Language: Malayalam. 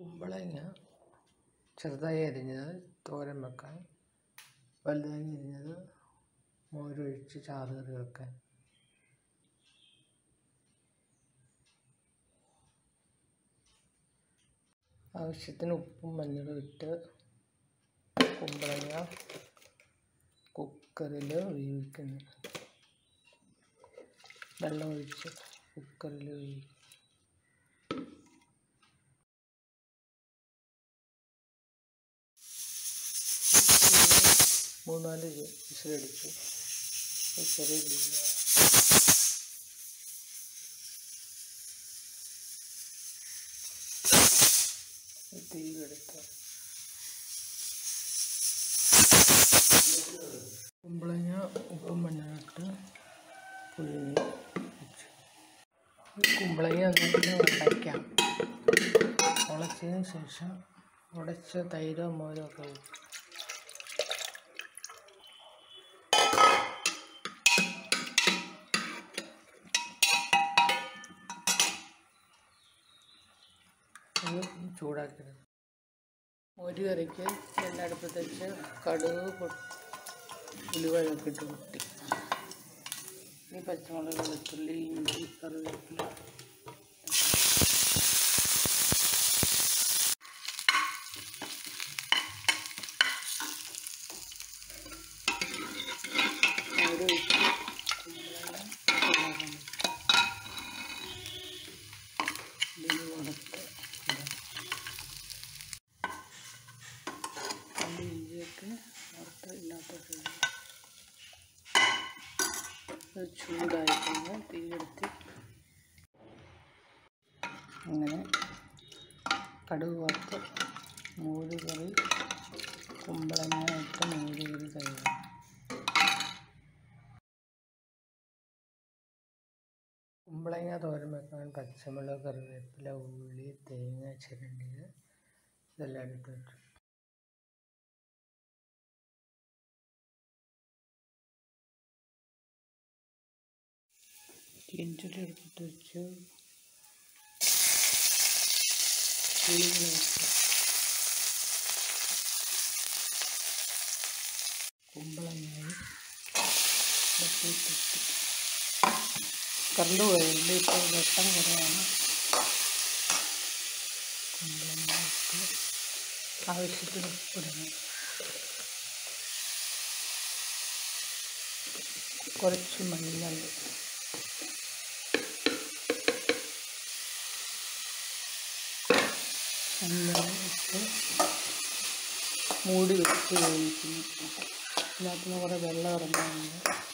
കുമ്പളങ്ങ ചെറുതായി അരിഞ്ഞത് തോരൻ വെക്കാൻ വലുതായി അരിഞ്ഞത് മോരൊഴിച്ച് ചാറ് കറി വെക്കാൻ ആവശ്യത്തിന് ഉപ്പും മഞ്ഞളും ഇട്ട് കുമ്പളങ്ങ കുക്കറിൽ വേവിക്കുന്നു വെള്ളം ഒഴിച്ച് കുക്കറിൽ വേവിക്കും മൂന്നാല് വിസിലടിച്ചു ചെറിയ ഗ്രീൻ തീയെടുത്ത് കുമ്പളങ്ങ ഉപ്പും മഞ്ഞളിട്ട് പുഴുങ്ങി വെച്ചു കുമ്പളങ്ങ എന്നിട്ട് ഉടയ്ക്കാം ഉടച്ചതിന് ശേഷം ഉടച്ച തൈരോ മോരോ ഒക്കെ ഒഴിക്കും അത് ചൂടാക്കരുത് ഒരു കറിക്ക് എണ്ണടുപ്പത്ത് വെച്ച് കടുക് പൊ- ഉലുവയൊക്കെ ഇട്ട് പൊട്ടി ഇനി പച്ചമുളക് വെളുത്തുള്ളി ഇഞ്ചി കറിവേപ്പില മോര് ഒഴിച്ച് കുമ്പളങ്ങ ചൂടാക്കാൻ വെച്ചു ഇതിന് വറുത്ത് ഇടാം ഉള്ളി ഇഞ്ചിയൊക്കെ വറുത്ത് ഇല്ലാത്ത അത് ചൂടായി കഴിഞ്ഞാൽ തീയെടുത്ത് അങ്ങനെ കടുക് വറുത്ത് മോര് കറി കുമ്പളങ്ങ ഇട്ട് മോര് കറി കഴിയും കുമ്പളങ്ങ തോരൻ വെക്കാൻ പച്ചമുളക് കറിവേപ്പില ഉള്ളി തേങ്ങ ചിരണ്ടിയത് ഇതെല്ലാം എടുത്ത് വെച്ചു ചീഞ്ചട്ടി എടുത്തിട്ട് വെച്ചു പുളികൾ വെച്ചു കുമ്പളങ്ങയും വെട്ടിട്ടിട്ട് കറണ്ട് പോയതുകൊണ്ട് ഇപ്പോൾ വെട്ടം കുറവാണ് കുമ്പളങ്ങ ഇട്ട് ആവശ്യത്തിന് ഉപ്പിടണം കുറച്ച് മഞ്ഞൾ മഞ്ഞൾ ഇട്ട് മൂടി വെച്ച് വേവിക്കുന്നു ഇതിനകത്ത് നിന്ന് കുറേ വെള്ളം ഇറങ്ങാറുണ്ട്